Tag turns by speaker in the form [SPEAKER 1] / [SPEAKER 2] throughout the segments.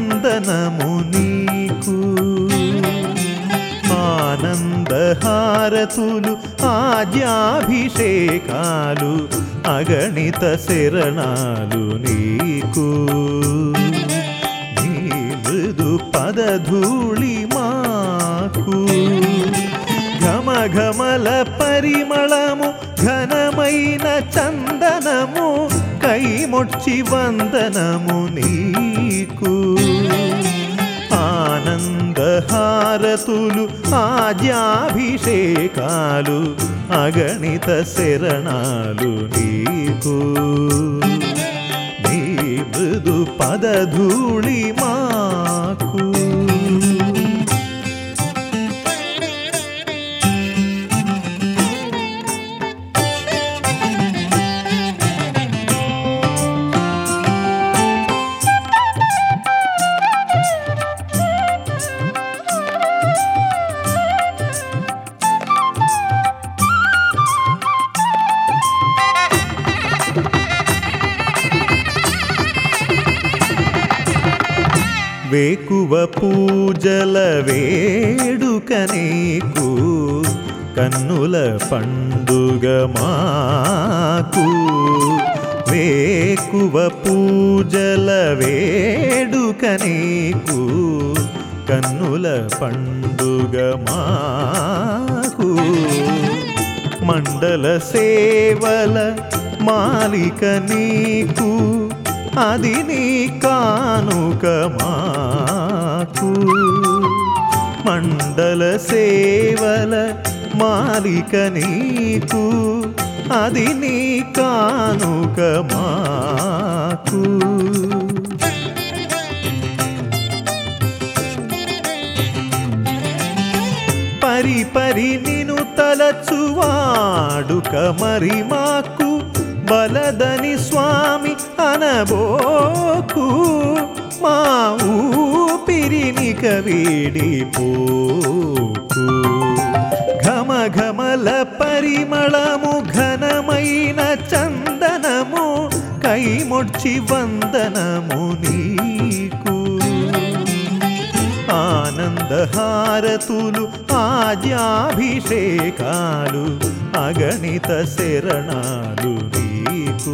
[SPEAKER 1] వందనము నీకు ఆనందహారతులు ఆజ్యాభిషేకాలు అగణిత శరణాలు నీకు నీ మృదు పదధూళి మాకు ఘమఘమల పరిమళము ఘనమైన చందనము కైమొచ్చి వందనము నీకు ఆనందహారతులు ఆజ్యాభిషేకాలు అగణిత శరణాలు నీకు నీ మృదు పదధూళి మాకు వేకువ పూజల వేడుక నీకు కన్నుల పండుగ మాకు వేకువ పూజల వేడుక నీకు కన్నుల పండుగ మాకు మండల సేవల మాలిక నీకు అది నీ కానుక మాకు మండల సేవల మాలిక నీకు అది నీ కానుక మాకు పరి పరి నిను తలచువాడుక మరి మాకు బలదని స్వామి అనబోకు మా ఊపిరినిక వేడిపోకు ఘమ ఘమల పరిమళము ఘనమైన చందనము కైమొచ్చి వందనము నీకు ఆనందహారతులు ఆజ్యాభిషేకాలు అగణిత శరణాలు నీకు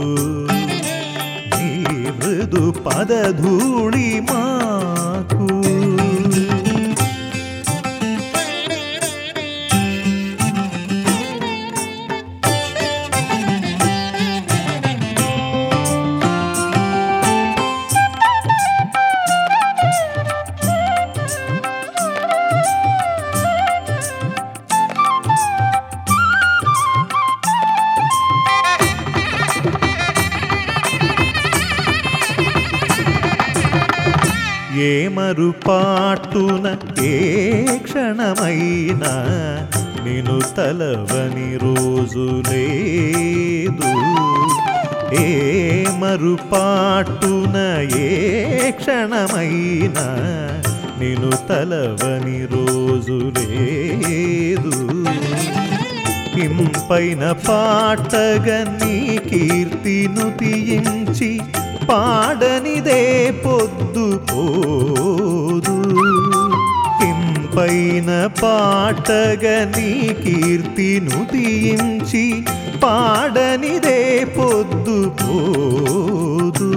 [SPEAKER 1] నీ మృదు పదధూళి మాకు ఏ మరుపాటున ఏ క్షణమైనా నిను తలవని రోజు లేదు ఏ మరుపాటున ఏ క్షణమైనా నిను తలవని రోజు లేదు ఇంపైన పాటగా నీ కీర్తిను తీయించి పాడనిదే పొద్దు పోదు ఇంపైన పాటగా నీ కీర్తిను తీయించి పాడనిదే పొద్దు పోదు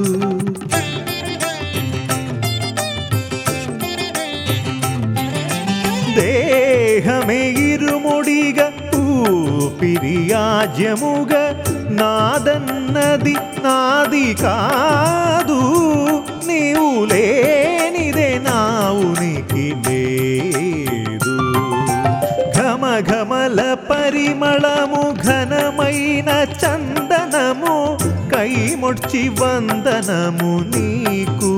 [SPEAKER 1] దేహమే ఇరుముడిగా ఊపిరియాజ్యముగా నాదన్నది నాది కాదు నీవు లేనిదే నా ఉనికి లేదు ఘమ ఘమల పరిమళము ఘనమైన చందనము కైమొడ్చి వందనము నీకు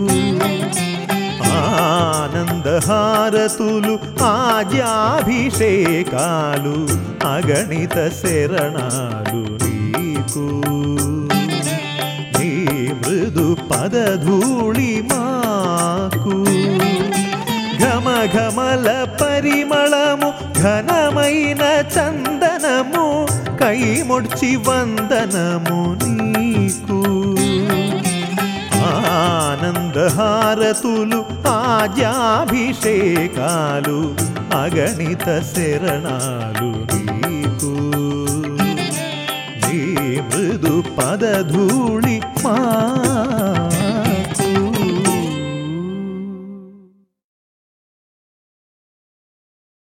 [SPEAKER 1] ఆనందహారతులు ఆజ్యాభిషేకాలు అగణిత శరణాలు నీకు నీ మృదు పదధూళి మాకు ఘమ ఘమల పరిమళము ఘనమైన చందనము కైమొడ్చి వందనము నీకు ఆనందహారతులు ఆజ్యాభిషేకాలు అగణిత శరణాలు నీకు నీ మృదు పదధూళి మాకు